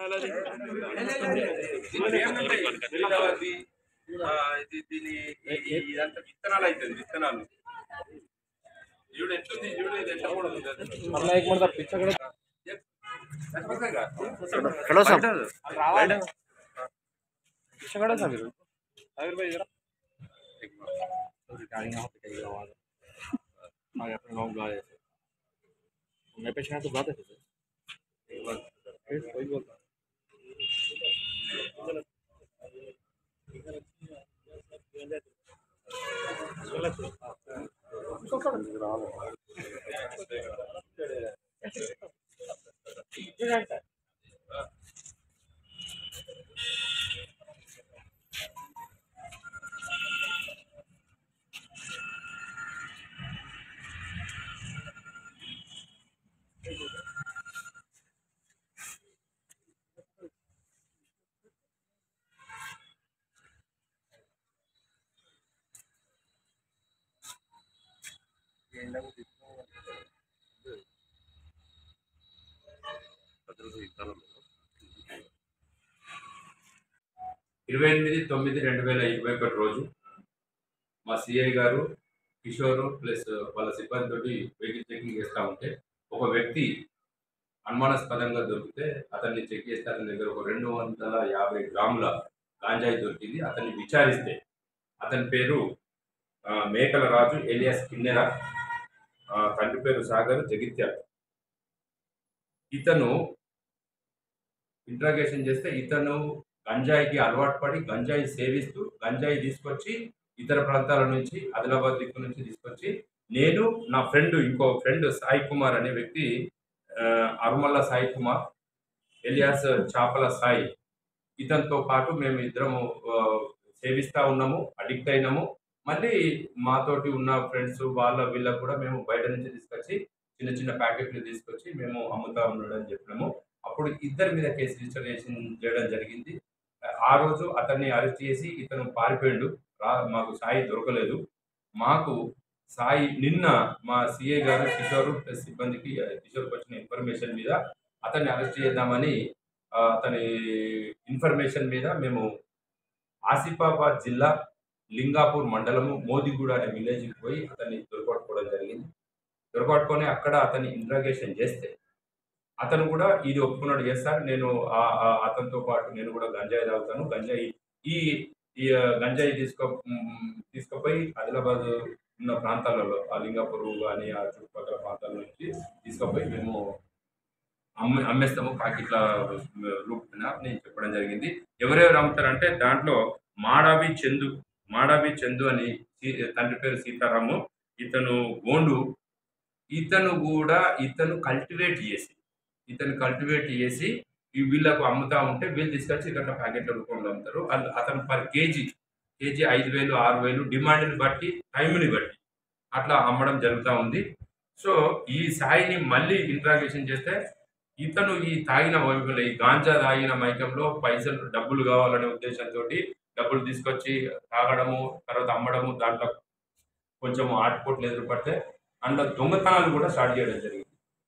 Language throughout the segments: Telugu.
లీలావతి, ఆ, ఇది దీని ఈ- ఈ- ఇదంతా విత్తనాలు అవుతుంది విత్తనాలు చూడు ఎట్లుంది చూడు ఇది ఎంత కూడా ఉంది అది. సరిపోతుందిగా? हेलो साहब బయట. रिगार्डिंग यहाँ पे कई आवाज आगे अपने गाँव गा रहे थे मैं पेश तो गाते थे एक बार फिर कोई बोलता ఇరవై ఎనిమిది తొమ్మిది రెండు వేల ఇరవై ఒకటి రోజు మా సిఐ గారు కిషోర్ ప్లస్ వాళ్ళ సిబ్బందితోటి వెహికల్ చెకింగ్ చేస్తూ ఉంటే ఒక వ్యక్తి అనుమానాస్పదంగా దొరికితే అతన్ని చెక్ చేస్తే అతని దగ్గర ఒక రెండు వందల యాభై గ్రాముల గాంజాయి దొరికింది అతన్ని విచారిస్తే అతని పేరు ఆ, మేకల రాజు ఎలియాస్ కిన్నెర ఆ, తండ్రి పేరు సాగర్ జగిత్యాల ఇతను ఇంట్రాగేషన్ చేస్తే ఇతను గంజాయికి అలవాటు పడి గంజాయి సేవిస్తూ గంజాయి తీసుకొచ్చి ఇతర ప్రాంతాల నుంచి ఆదిలాబాద్ దిక్కు నుంచి తీసుకొచ్చి నేను నా ఫ్రెండ్ ఇంకో ఫ్రెండ్ సాయి కుమార్ అనే వ్యక్తి ఆ, అరుమల్ల సాయి కుమార్ ఎలియాస్ చాపల సాయి ఇతనితో పాటు మేము ఇద్దరము ఆ, సేవిస్తూ ఉన్నాము అడిక్ట్ అయినాము మళ్ళీ మాతోటి ఉన్న ఫ్రెండ్స్ వాళ్ళ వీళ్ళకు కూడా మేము బయట నుంచి తీసుకొచ్చి చిన్న చిన్న ప్యాకెట్లు తీసుకొచ్చి మేము అమ్ముతా ఉన్నాడని చెప్పినాము అప్పుడు ఇద్దరి మీద కేసు రిజిస్టర్ చేయడం జరిగింది ఆ రోజు అతన్ని అరెస్ట్ చేసి ఇతను పారిపోయిండు రా మాకు సాయి దొరకలేదు మాకు సాయి నిన్న మా సిఐ గారు కిషోర్ ప్లస్ సిబ్బందికి ఆ, కిషోర్కి వచ్చిన ఇన్ఫర్మేషన్ మీద అతన్ని అరెస్ట్ చేద్దామని ఆ, అతని ఇన్ఫర్మేషన్ మీద మేము ఆసిఫాబాద్ జిల్లా లింగాపూర్ మండలము మోదిగూడ అనే విలేజ్కి పోయి అతన్ని దొరకట్టుకోవడం జరిగింది దొరకట్టుకొని అక్కడ అతన్ని ఇంట్రాగేషన్ చేస్తే అతను కూడా ఇది ఒప్పుకున్నాడు చేస్తారు నేను ఆ- ఆ అతనితో పాటు నేను కూడా గంజాయి తాగుతాను గంజాయి ఈ ఈ ఆ, గంజాయి తీసుకో మ్, తీసుకుపోయి ఆదిలాబాద్ ఉన్న ప్రాంతాలలో ఆ లింగాపూర్ కానీ ఆ చుట్టుపక్కల ప్రాంతాల నుంచి తీసుకుపోయి మేము అమ్మే అమ్మేస్తాము ప్యాకెట్ల రూపేణ నేను చెప్పడం జరిగింది ఎవరెవరు అమ్ముతారంటే దాంట్లో మాడావి చందు మాడావి చందు అని సీ- తండ్రి పేరు సీతారాము ఇతను గోండు ఇతను కూడా ఇతను కల్టివేట్ చేసి ఇతను కల్టివేట్ చేసి ఈ వీళ్ళకు అమ్ముతా ఉంటే వీళ్ళు తీసుకొచ్చి ఇక్కడ ప్యాకెట్ల రూపంలో అమ్ముతారు అల్- అతను పర్ కేజీ కేజీ ఐదు వేలు ఆరు వేలు డిమాండ్ని బట్టి టైంని బట్టి అట్లా అమ్మడం జరుగుతూ ఉంది సో ఈ సాయిని మళ్ళీ ఇంట్రాగేషన్ చేస్తే ఇతను ఈ తాగిన మైకంలో ఈ గాంజా తాగిన మైకంలో పైసలు డబ్బులు కావాలనే ఉద్దేశంతో డబ్బులు తీసుకొచ్చి తాగడము తర్వాత అమ్మడము దాంట్లో కొంచెం ఆటుపోట్లు ఎదురుపడితే అందులో దొంగతనాలు కూడా స్టార్ట్ చేయడం జరిగింది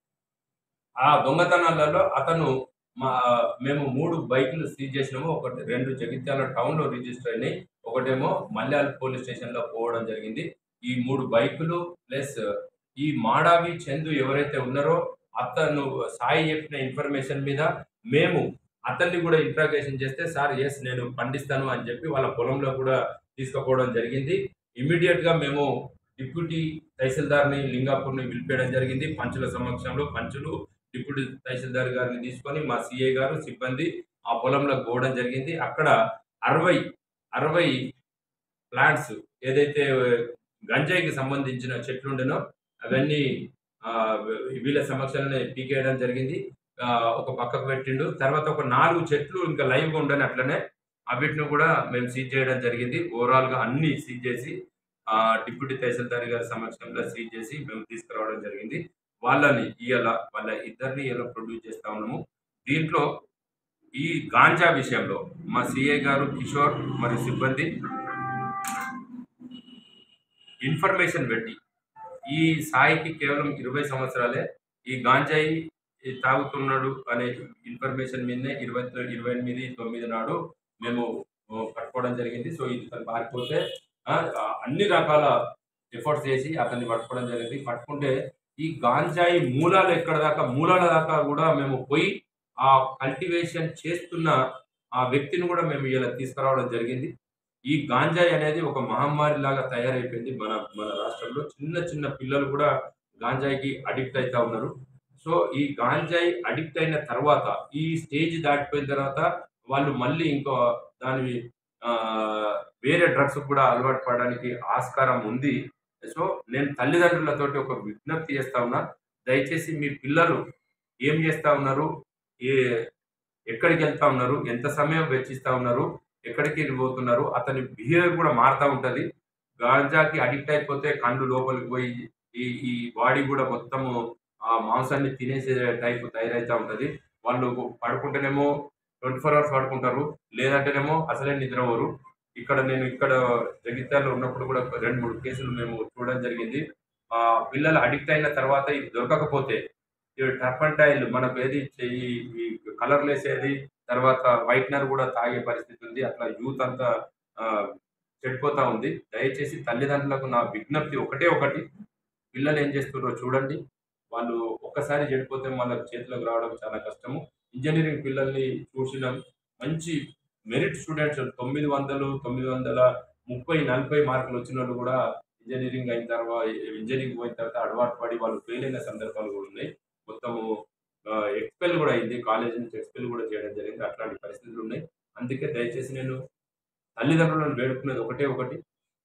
ఆ దొంగతనాలలో అతను మా మేము మూడు బైకులు సీజ్ చేసినాము ఒకటి రెండు జగిత్యాల టౌన్లో రిజిస్టర్ అయినాయి ఒకటేమో మల్యాల పోలీస్ స్టేషన్లో పోవడం జరిగింది ఈ మూడు బైకులు ప్లస్ ఈ మాడావి చందు ఎవరైతే ఉన్నారో అతను సాయి చెప్పిన ఇన్ఫర్మేషన్ మీద మేము అతన్ని కూడా ఇంట్రాగేషన్ చేస్తే సార్ ఎస్ నేను పండిస్తాను అని చెప్పి వాళ్ళ పొలంలో కూడా తీసుకుపోవడం జరిగింది ఇమీడియట్ గా మేము డిప్యూటీ తహసీల్దార్ని లింగాపూర్ని పిలిపేయడం జరిగింది పంచుల సమక్షంలో పంచులు డిప్యూటీ తహసీల్దార్ గారిని తీసుకొని మా సిఐ గారు సిబ్బంది ఆ పొలంలో పోవడం జరిగింది అక్కడ అరవై అరవై ప్లాంట్స్ ఏదైతే గంజాయికి సంబంధించిన చెట్లు ఉండేనో అవన్నీ ఆ, వీళ్ళ సమక్షంలోనే పీకేయడం జరిగింది ఆ, ఒక పక్కకు పెట్టిండు తర్వాత ఒక నాలుగు చెట్లు ఇంకా లైవ్గా ఉండని అట్లనే అవిటిని కూడా మేము సీజ్ చేయడం జరిగింది ఓవరాల్గా అన్ని సీజ్ చేసి ఆ, డిప్యూటీ తహసీల్దార్ గారి సమక్షంలో సీజ్ చేసి మేము తీసుకురావడం జరిగింది వాళ్ళని ఇవాళ వాళ్ళ ఇద్దరిని ఇలా ప్రొడ్యూస్ చేస్తా ఉన్నాము దీంట్లో ఈ గాంజా విషయంలో మా సిఏ గారు కిషోర్ మరియు సిబ్బంది ఇన్ఫర్మేషన్ పెట్టి ఈ సాయికి కేవలం ఇరవై సంవత్సరాలే ఈ గాంజాయి ఈ తాగుతున్నాడు అనే ఇన్ఫర్మేషన్ మీదనే ఇరవై ఇరవై ఎనిమిది తొమ్మిది నాడు మేము ఆ, పట్టుకోవడం జరిగింది సో ఇది తను పారిపోతే ఆ, ఆ, అన్ని రకాల ఎఫర్ట్స్ చేసి అతన్ని పట్టుకోవడం జరిగింది పట్టుకుంటే ఈ గాంజాయి మూలాలు ఎక్కడ దాకా మూలాల దాకా కూడా మేము పోయి ఆ కల్టివేషన్ చేస్తున్న ఆ వ్యక్తిని కూడా మేము ఇలా తీసుకురావడం జరిగింది ఈ గాంజాయి అనేది ఒక మహమ్మారి లాగా తయారైపోయింది మన మన రాష్ట్రంలో చిన్న చిన్న పిల్లలు కూడా గాంజాయికి అడిక్ట్ అవుతా ఉన్నారు సో ఈ గాంజాయి అడిక్ట్ అయిన తర్వాత ఈ స్టేజ్ దాటిపోయిన తర్వాత వాళ్ళు మళ్ళీ ఇంకో దాని ఆ, వేరే డ్రగ్స్ కూడా అలవాటు పడడానికి ఆస్కారం ఉంది సో నేను తల్లిదండ్రులతోటి ఒక విజ్ఞప్తి చేస్తా ఉన్నా దయచేసి మీ పిల్లలు ఏం చేస్తా ఉన్నారు ఏ ఎక్కడికి వెళ్తా ఉన్నారు ఎంత సమయం వెచ్చిస్తా ఉన్నారు ఎక్కడికి పోతున్నారు అతని బిహేవియర్ కూడా మారుతూ ఉంటుంది గాంజాకి అడిక్ట్ అయిపోతే కండు లోపలికి పోయి ఈ ఈ బాడీ కూడా మొత్తము ఆ మాంసాన్ని తినేసే టైప్ తయారైతూ ఉంటుంది వాళ్ళు పడుకుంటేనేమో ట్వంటీ ఫోర్ అవర్స్ పడుకుంటారు లేదంటేనేమో అసలే నిద్రపోరు ఇక్కడ నేను ఇక్కడ జగిత్యాలలో ఉన్నప్పుడు కూడా ఒక రెండు మూడు కేసులు మేము చూడడం జరిగింది ఆ పిల్లలు అడిక్ట్ అయిన తర్వాత ఇది దొరకకపోతే ఈ టర్పంటైల్ మనకు ఏది ఈ ఈ కలర్ వేసేది తర్వాత వైట్నర్ కూడా తాగే పరిస్థితి ఉంది అట్లా యూత్ అంతా ఆ, చెడిపోతా ఉంది దయచేసి తల్లిదండ్రులకు నా విజ్ఞప్తి ఒకటే ఒకటి పిల్లలు ఏం చేస్తున్నారో చూడండి వాళ్ళు ఒక్కసారి చెడిపోతే వాళ్ళ చేతిలోకి రావడం చాలా కష్టము ఇంజనీరింగ్ పిల్లల్ని చూసినాం మంచి మెరిట్ స్టూడెంట్స్ తొమ్మిది వందలు తొమ్మిది వందల ముప్పై నలభై మార్కులు వచ్చిన వాళ్ళు కూడా ఇంజనీరింగ్ అయిన తర్వాత ఇంజనీరింగ్ పోయిన తర్వాత అలవాటు పడి వాళ్ళు ఫెయిల్ అయిన సందర్భాలు కూడా ఉన్నాయి మొత్తము ఎక్స్పెల్ కూడా అయింది కాలేజ్ నుంచి ఎక్స్పెల్ కూడా చేయడం జరిగింది అట్లాంటి పరిస్థితులు ఉన్నాయి అందుకే దయచేసి నేను తల్లిదండ్రులను వేడుకునేది ఒకటే ఒకటి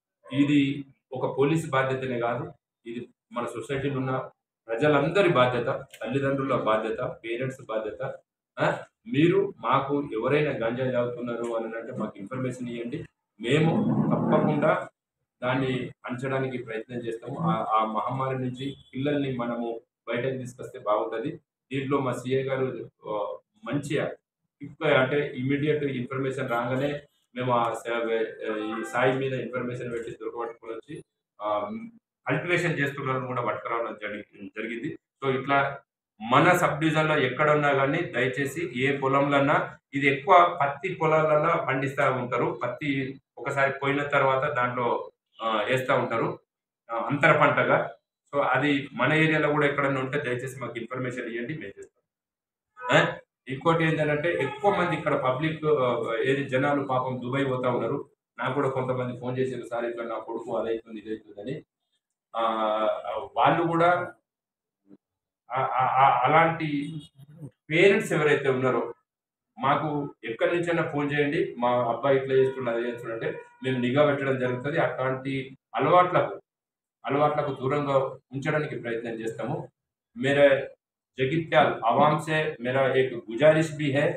ఇది ఒక పోలీసు బాధ్యతనే కాదు ఇది మన సొసైటీలో ఉన్న ప్రజలందరి బాధ్యత తల్లిదండ్రుల బాధ్యత పేరెంట్స్ బాధ్యత ఆ, మీరు మాకు ఎవరైనా గంజాయి తాగుతున్నారు అని అంటే మాకు ఇన్ఫర్మేషన్ ఇవ్వండి మేము తప్పకుండా దాన్ని అంచడానికి ప్రయత్నం చేస్తాము ఆ- ఆ మహమ్మారి నుంచి పిల్లల్ని మనము బయటకు తీసుకొస్తే బాగుంటుంది దీంట్లో మా సిఏ గారు ఆ, మంచిగా క్విక్ అంటే ఇమీడియట్ ఇన్ఫర్మేషన్ రాగానే మేము ఆ సా- ఈ సాయి మీద ఇన్ఫర్మేషన్ పెట్టి దొరకబట్టుకుని వచ్చి కల్టివేషన్ చేస్తున్న కూడా పట్టుకురావడం జరిగి జరిగింది సో ఇట్లా మన సబ్ డివిజన్లో ఎక్కడున్నా కానీ దయచేసి ఏ పొలంలన్నా ఇది ఎక్కువ పత్తి పొలాలలో పండిస్తూ ఉంటారు పత్తి ఒకసారి పోయిన తర్వాత దాంట్లో ఆ, వేస్తూ ఉంటారు ఆ, అంతర పంటగా సో అది మన ఏరియాలో కూడా ఎక్కడన్నా ఉంటే దయచేసి మాకు ఇన్ఫర్మేషన్ ఇవ్వండి మేము చేస్తాం ఆ? ఇంకోటి ఏంటంటే ఎక్కువ మంది ఇక్కడ పబ్లిక్ ఏది జనాలు పాపం దుబాయ్ పోతా ఉన్నారు నాకు కూడా కొంతమంది ఫోన్ చేసారు సార్ ఇట్లా నా కొడుకు అదైతుంది ఇదైతుందని ఆ, వాళ్ళు కూడా ఆ- ఆ- ఆ- అలాంటి పేరెంట్స్ ఎవరైతే ఉన్నారో మాకు ఎక్కడి నుంచైనా ఫోన్ చేయండి మా అబ్బాయి ఇట్లా చేస్తుండే అదే చేస్తుండే మేము నిఘా పెట్టడం జరుగుతుంది అట్లాంటి అలవాట్లకు అలవాట్లకు దూరంగా ఉంచడానికి ప్రయత్నం చేస్తాము मेरे जगित्याल आवाम से मेरा एक गुजारिश भी है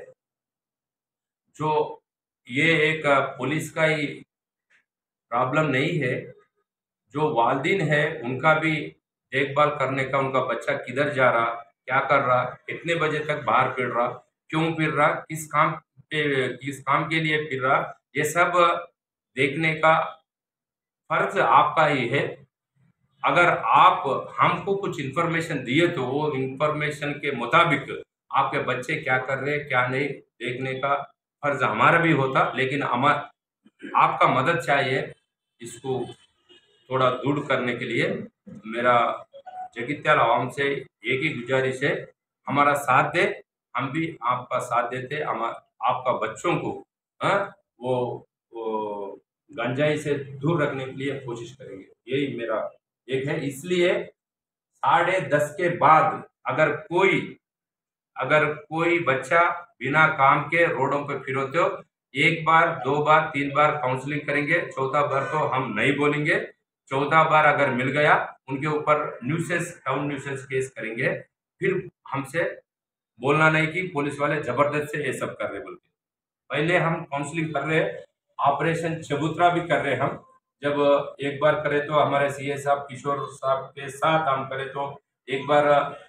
जो ये एक पुलिस का ही प्रॉब्लम नहीं है जो वालदिन है उनका भी देखभाल करने का उनका बच्चा किधर जा रहा क्या कर रहा कितने बजे तक बाहर फिर रहा क्यों फिर रहा किस काम पे किस काम के लिए फिर रहा ये सब देखने का फर्ज आपका ही है अगर आप हमको कुछ इन्फॉर्मेशन दिए तो वो इन्फॉर्मेशन के मुताबिक आपके बच्चे क्या कर रहे हैं क्या नहीं देखने का फर्ज हमारा भी होता लेकिन हमार आपका मदद चाहिए इसको थोड़ा दूर करने के लिए मेरा जगित्याल आवाम से एक ही गुजारिश है हमारा साथ दे हम भी आपका साथ देते हम आपका बच्चों को हाँ, वो, वो गंजाई से दूर रखने के लिए कोशिश करेंगे यही मेरा एक है इसलिए साढ़े दस के बाद अगर कोई अगर कोई बच्चा बिना काम के रोडों पे फिरोते हो एक बार दो बार तीन बार काउंसलिंग करेंगे चौथा बार तो हम नहीं बोलेंगे चौथा बार अगर मिल गया उनके ऊपर न्यूसेंस टाउन न्यूसेंस केस करेंगे फिर हमसे बोलना नहीं कि पुलिस वाले जबरदस्त से ये सब कर रहे बोल के पहले हम काउंसलिंग कर रहे हैं ऑपरेशन चबूतरा भी कर रहे हैं हम जब एक बार करे तो हमारे सीए साहब किशोर साहब के साथ हम करें तो एक बार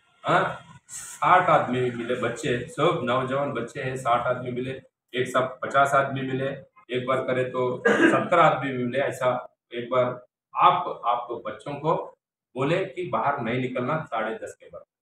साठ आदमी मिले बच्चे सब नौजवान बच्चे हैं साठ आदमी मिले एक साथ पचास आदमी मिले एक बार करे तो सत्तर आदमी मिले ऐसा एक बार आप आप बच्चों को बोले कि बाहर नहीं निकलना साढ़े दस के बाद